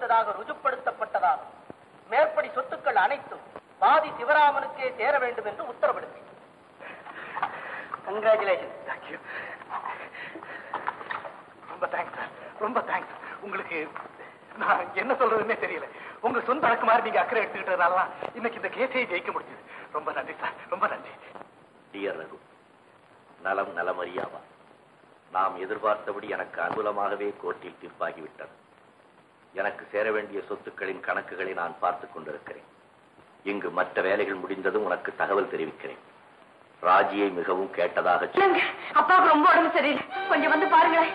செய்ததாக ருஜுப்படுத்தப்பட்டதாகும் மேற்படி சொத்துக்கள் அனைத்தும் பாதி சிவராமனுக்கே சேர வேண்டும் என்று உத்தரவிடுகிறேன் கங்க்ராச்சுலேஷன் தேங்க்யூ ரொம்ப தேங்க்ஸ் சார் ரொம்ப தேங்க்ஸ் உங்களுக்கு நான் என்ன சொல்றதுன்னே தெரியல உங்க சொந்த அடக்கு மாதிரி நீங்க அக்கறை எடுத்துக்கிட்டதுனால தான் இன்னைக்கு இந்த கேஸையே ஜெயிக்க முடிஞ்சது ரொம்ப நன்றி சார் ரொம்ப நன்றி டியர் ரகு நலம் நலமறியாவா நாம் எதிர்பார்த்தபடி எனக்கு அனுகூலமாகவே கோர்ட்டில் தீர்ப்பாகிவிட்டது எனக்கு சேர வேண்டிய சொத்துக்களின் கணக்குகளை நான் பார்த்துக் கொண்டிருக்கிறேன் இங்கு மற்ற வேலைகள் முடிந்ததும் உனக்கு தகவல் தெரிவிக்கிறேன் ராஜியை மிகவும் கேட்டதாக சொல். இல்லைங்க அப்பாவுக்கு ரொம்ப உடம்பு சரியில்லை கொஞ்சம் வந்து பாருங்களேன்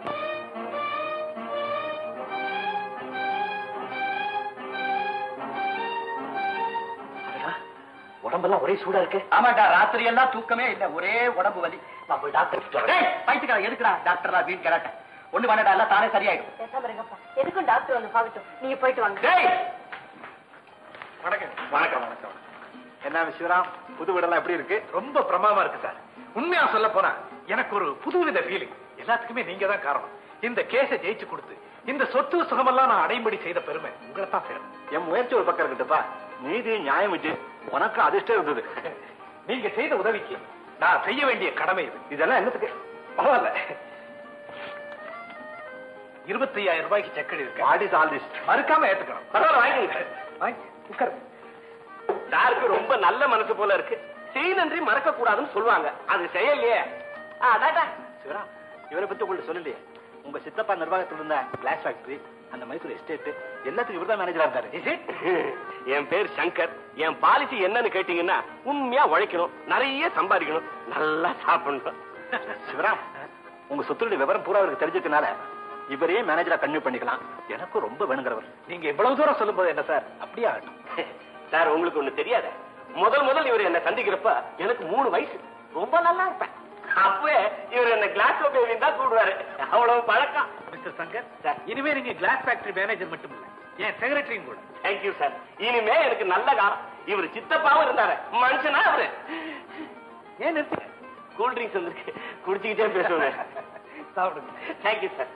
அடடா, உடம்பெல்லாம் ஒரே சூடா இருக்கு ஆமாடா ராத்திரி எல்லாம் தூக்கமே இல்ல ஒரே உடம்பு வலி நான் போய் டாக்டர் டேய், பைத்தியக்கார எதுக்குடா டாக்டரா வீண் கேராட்ட ஒண்ணு வேணடா எல்லாம் தானே சரியாயிடும் பேசாம இருங்கப்பா எதுக்கும் டாக்டர் வந்து பார்க்கட்டும் நீங்க போயிட்டு வாங்க டேய் வணக்கம் வணக்கம் வணக்கம் என்ன சிவராம் புது வீடெல்லாம் எப்படி இருக்கு ரொம்ப பிரமாதமா இருக்கு சார் உண்மையா சொல்ல போனா எனக்கு ஒரு புதுவித ஃபீலிங் எல்லாத்துக்குமே நீங்க தான் காரணம் இந்த கேஸை ஜெயிச்சு கொடுத்து இந்த சொத்து சுகமெல்லாம் நான் அடைம்படி செய்த பெருமை உங்களை தான் சேரும் என் முயற்சி ஒரு பக்கம் இருக்கட்டுப்பா நீதி நியாயம் வச்சு உனக்கு அதிர்ஷ்டம் இருந்தது நீங்க செய்த உதவிக்கு நான் செய்ய வேண்டிய கடமை இது இதெல்லாம் என்னத்துக்கு பரவாயில்ல இருபத்தி ஐயாயிரம் ரூபாய்க்கு செக் எழுதிருக்கேன் வாட் இஸ் ஆல் திஸ் மறுக்காம ஏத்துக்கணும் பரவாயில்ல வாங்கிக்கங்க வாங்கி உட்காரு சாருக்கு ரொம்ப நல்ல மனசு போல இருக்கு செய் நன்றி மறக்க கூடாதுன்னு சொல்லுவாங்க அது செய்யலையே அடாடா சிவராம் இவரை பத்தி உங்களுக்கு சொல்லலையே உங்க சித்தப்பா நிர்வாகத்தில் இருந்த கிளாஸ் ஃபேக்டரி அந்த மைசூர் எஸ்டேட் எல்லாத்துக்கும் இவர்தான் மேனேஜரா இருக்காரு என் பேர் சங்கர் என் பாலிசி என்னன்னு கேட்டீங்கன்னா உண்மையா உழைக்கணும் நிறைய சம்பாதிக்கணும் நல்லா சாப்பிடணும் சிவராம் உங்க சொத்துடைய விவரம் பூரா அவருக்கு தெரிஞ்சிருக்கனால இவரையே மேனேஜரா கன்யூ பண்ணிக்கலாம் எனக்கும் ரொம்ப வேணுங்கிறவர் நீங்க இவ்வளவு தூரம் சொல்லும்போது என்ன சார் அப்படியே ஆகட்டும் சார் உங்களுக்கு ஒண்ணு தெரியாத முதல் முதல் இவர் என்ன சந்திக்கிறப்ப எனக்கு மூணு வயசு ரொம்ப நல்லா இருப்பேன் அப்பவே இவர் என்ன கிளாஸ் பேபின்னு தான் கூடுவாரு அவ்வளவு பழக்கம் மிஸ்டர் சங்கர் சார். இனிமே நீங்க கிளாஸ் ஃபேக்டரி மேனேஜர் மட்டும் இல்ல என் செக்ரட்டரியும் கூட தேங்க்யூ சார் இனிமே எனக்கு நல்ல காலம் இவர் சித்தப்பாவும் இருந்தாரு மனுஷனா அவரு ஏன் நிறுத்துங்க கூல் ட்ரிங்க்ஸ் வந்திருக்கு குடிச்சுக்கிட்டே பேசுவேன் சாப்பிடுங்க தேங்க்யூ சார்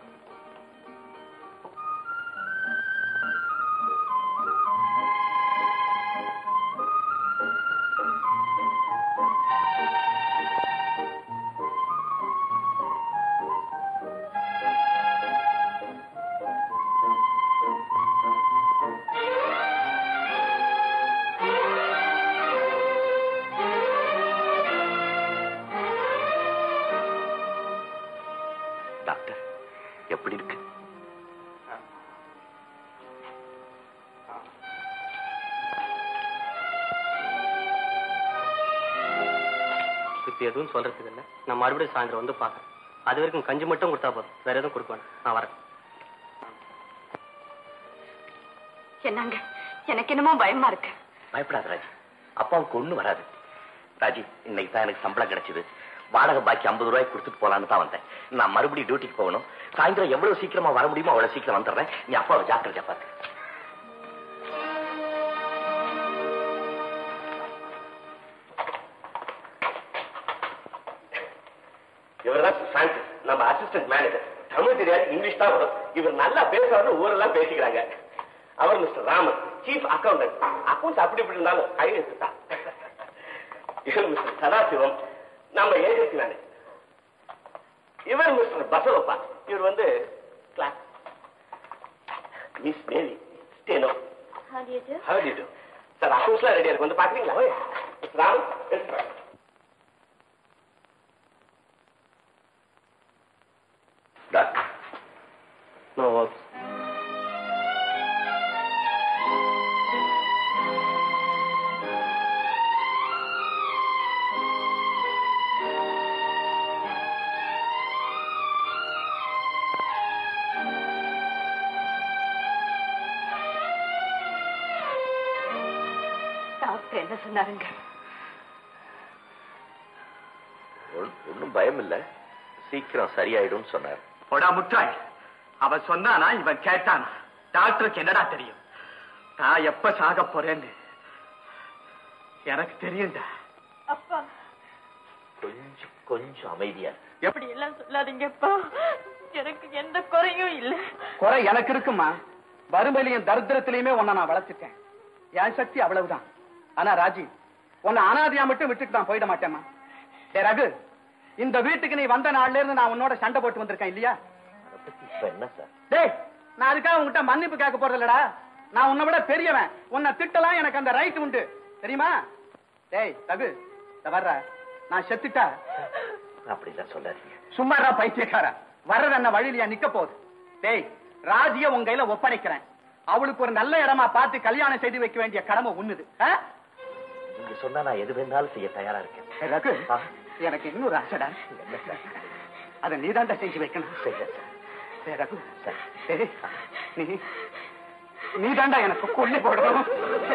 டாக்டர் எப்படி இருக்கு இப்ப எதுவும் சொல்றதுக்கு இல்ல நான் மறுபடியும் சாயந்தரம் வந்து பாக்குறேன் அது வரைக்கும் கஞ்சி மட்டும் கொடுத்தா போதும் வேற எதுவும் கொடுக்க வேணாம் நான் வரேன் என்னங்க எனக்கு என்னமோ பயமா இருக்கு பயப்படாத ராஜி அப்பாவுக்கு ஒண்ணு வராது ராஜி இன்னைக்கு தான் எனக்கு சம்பளம் கிடைச்சது வாடகை பாக்கி ஐம்பது ரூபாய் கொடுத்துட்டு போலான்னு தான் வந்தேன் நான் மறுபடியும் டியூட்டிக்கு போகணும் சாயந்தரம் எவ்வளவு சீக்கிரமா வர முடியுமோ அவ்வளவு சீக்கிரம் வந்துடுறேன் நீ அப்பாவை ஜாக்கிரதையா பார்த்து இவர் தான் பிரான்சிஸ் நம்ம அசிஸ்டன்ட் மேனேஜர் தமிழ் தெரியாது இங்கிலீஷ் தான் வரும் இவர் நல்லா பேசுவார்னு ஊரெல்லாம் பேசிக்கிறாங்க அவர் mister Raman chief accountant accounts அப்படி இப்படி இருந்தாலும் கையெழுத்து தான் இவர் மிஸ்டர் சதாசிவம் நம்ம ஏஜென்சி மேனேஜர் இவர் மிஸ்டர் பசவப்பா இவர் வந்து கிளாஸ் miss Mary steno how you sir அக்கௌண்ட்ஸ்லாம் ரெடியா இருக்கு வந்து பாக்குறீங்களா மிஸ்டர் ராமன் எடுத்துட்டு வாங்க. டாக்டர் நோ ஒர்க்ஸ் டாக்டர் என்ன சொன்னாருங்க ஒன்றும் பயம் இல்ல சீக்கிரம் சரியாயிடும் சொன்னார் போடா முட்டாள் அவன் சொன்னானா இவன் கேட்டானா டாக்டருக்கு என்னடா தெரியும் நான் எப்ப சாக போறேன்னு எனக்கு தெரியும்டா அப்பா கொஞ்சம் கொஞ்சம் அமைதியா இரு. எப்படி எல்லாம் சொல்லாதீங்கப்பா எனக்கு எந்த குறையும் இல்ல குறை எனக்கு இருக்குமா வறுமையிலையும் தரித்திரத்திலையுமே உன்னை நான் வளர்த்துட்டேன் என் சக்தி அவ்வளவுதான் ஆனா ராஜி உன்னை அனாதையா மட்டும் விட்டுட்டு நான் போயிட மாட்டேம்மா டே ரகு இந்த வீட்டுக்கு நீ வந்த நாள்ல இருந்து நான் உன்னோட சண்டை போட்டு வந்திருக்கேன் இல்லையா இப்ப என்ன சார் டேய் நான் அதுக்காக உன்கிட்ட மன்னிப்பு கேட்க போறது இல்லடா நான் உன்னை விட பெரியவன் உன்னை திட்டலாம் எனக்கு அந்த ரைட் உண்டு தெரியுமா டேய் ரகு இந்த வர்ற நான் செத்துட்டா அப்படிலாம் சொல்லாதீங்க சும்மாடா பைத்தியக்கார வர்றது என்ன வழியிலையா நிக்க போகுது டேய் ராஜிய உன் கையில ஒப்படைக்கிறேன் அவளுக்கு ஒரு நல்ல இடமா பார்த்து கல்யாணம் செய்து வைக்க வேண்டிய கடமை உண்ணுது ஆ? நீங்க சொன்னா நான் எது வேணாலும் செய்ய தயாரா இருக்கேன் ஏய், ரகு ஆ. எனக்கு இன்னொரு ஆசைடா என்ன சார் அதை நீதாண்டா செஞ்சு வைக்கணும் செய்ய சார் ஏய், ரகு சார். டேய், நீ நீதாண்டா எனக்கு கொல்லி போடணும்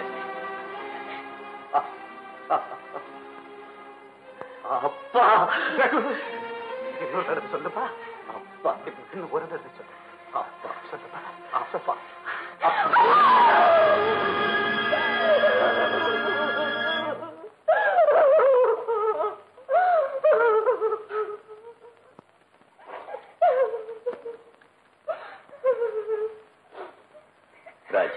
அப்பா ரகு இன்னொரு தடவை சொல்லுப்பா அப்பா இன்னும் ஒரு தடவை சொல்லு அப்பா சொல்லுப்பா அப்பா ராஜி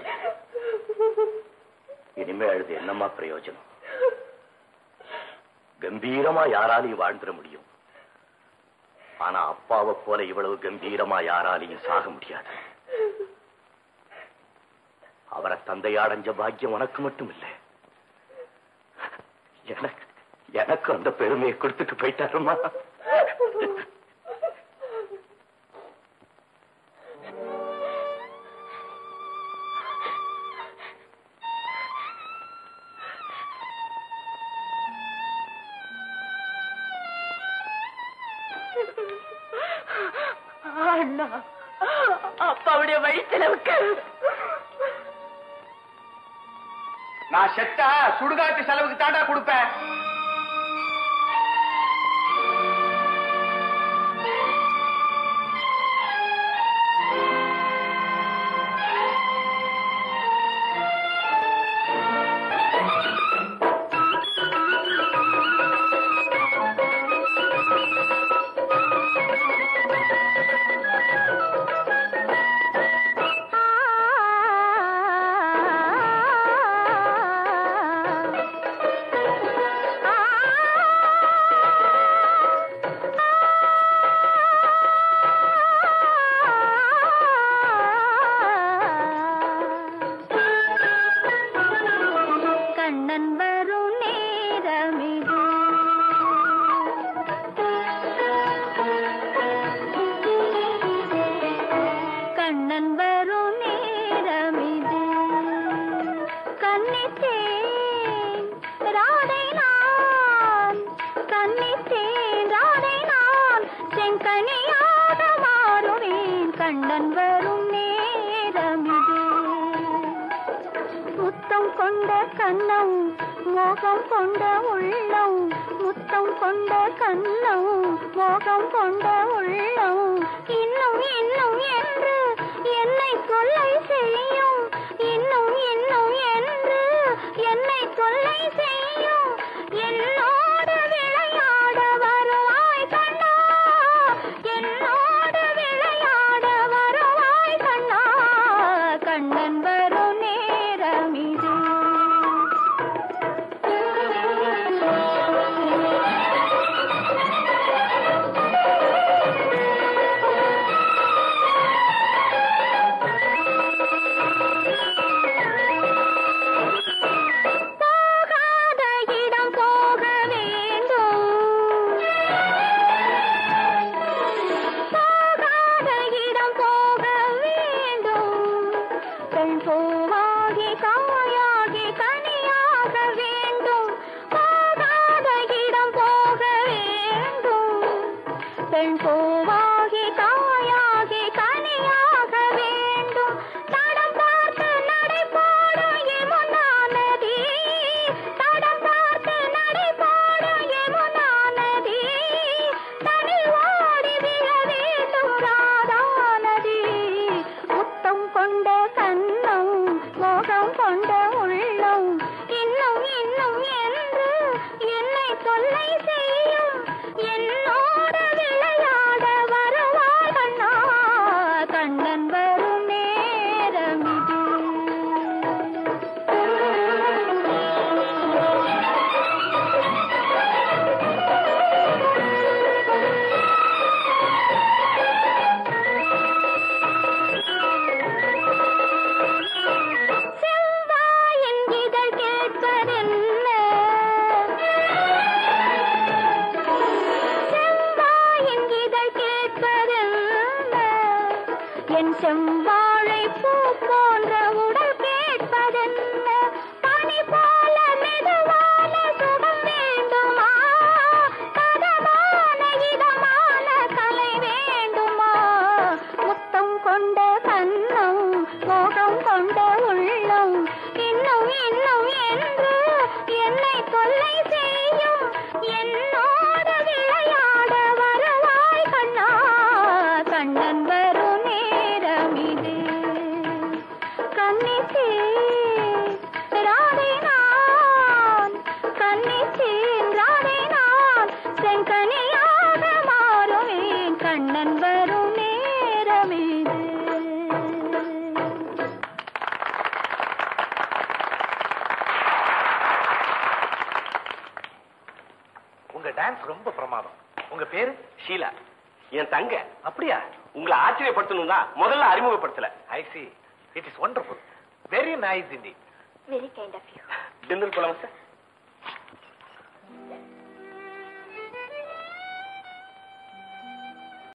இனிமே அழுது என்னம்மா பிரயோஜனம் கம்பீரமா யாராலையும் வாழ்ந்துட முடியும் ஆனா அப்பாவை போல இவ்வளவு கம்பீரமா யாராலையும் சாக முடியாது அவரை தந்தையாடைஞ்ச பாக்கியம் உனக்கு மட்டும் இல்லை எனக்கு எனக்கு அந்த பெருமையை கொடுத்துட்டு போயிட்டாருமா அண்ணா அப்பாவுடைய வழி செலவுக்கு நான் செத்தா சுடுகாட்டு செலவுக்கு தாண்டா கொடுப்பேன் கண்ணன் வரும் நேரமிது கண்ணன் வரும் நேரமிது கண்ணித்தேன் ராதை நான் கண்ணித்தேன் ராதை நான் செங்கனியாக மாறுவேன் கண்ணன் வரும் நேரமிது முத்தம் கொண்ட கண்ணம் மோகம் கொண்ட உள்ளம் முத்தம் கொண்ட கண்ணம் மோகம் கொண்ட உள்ளம் இன்னும் இன்னும் என்று என்னை கொள்ளை செய்யும் இன்னும் இன்னும் என்று என்னை கொள்ளை செய்யும் என்னோடு விளையாட வருவாய் கண்ணா என்னோடு விளையாட வருவாய் கண்ணா கண்ணன் வரும் நேரம் இது போகாத இடம் போக வேண்டும் போகாத இடம் போக வேண்டும் பெண் பூவாகி காயாகி கனியாக வேண்டும் போகாத இடம் போக வேண்டும் பெண் பூவாகி காயாகி கனியாக வேண்டும் தடம் பார்த்து நடை போடும் யமுனா நதி தடம் பார்த்து நடை போடும் யமுனா நதி தனி ஓடி விழ வேண்டும் ராதா நதி முத்தம் கொண்ட கண்ணம் மோகம் கொண்ட உள்ளம் இன்னும் இன்னும் என்று என்னை தொல்லை செய்யும் என்னோட விளையாட வருவாய் கண்ணா கண்ணன் வரும் நேரம் பாசம் கொண்ட உள்ளம் இன்னும் இன்னும் என்று என்னை தொல்லை செய்யும் என்னோட விளையாட வரவாய் கண்ணா கண்ணன் வரும் நேரம் இது கண்ணித்தேன் ராதை நான் கண்ணித்தேன் ராதை நான் செங்கனியாக மாறுவேன் கண்ணன் வரும் நேரம் இது உங்க டான்ஸ் ரொம்ப பிரமாதம் உங்க பேரு ஷீலா என் தங்க அப்படியா உங்களை ஆச்சரியப்படுத்தணும் தான் முதல்ல அறிமுகப்படுத்தல I see it is wonderful very nice indeed very kind of you dinner போலாமா சார்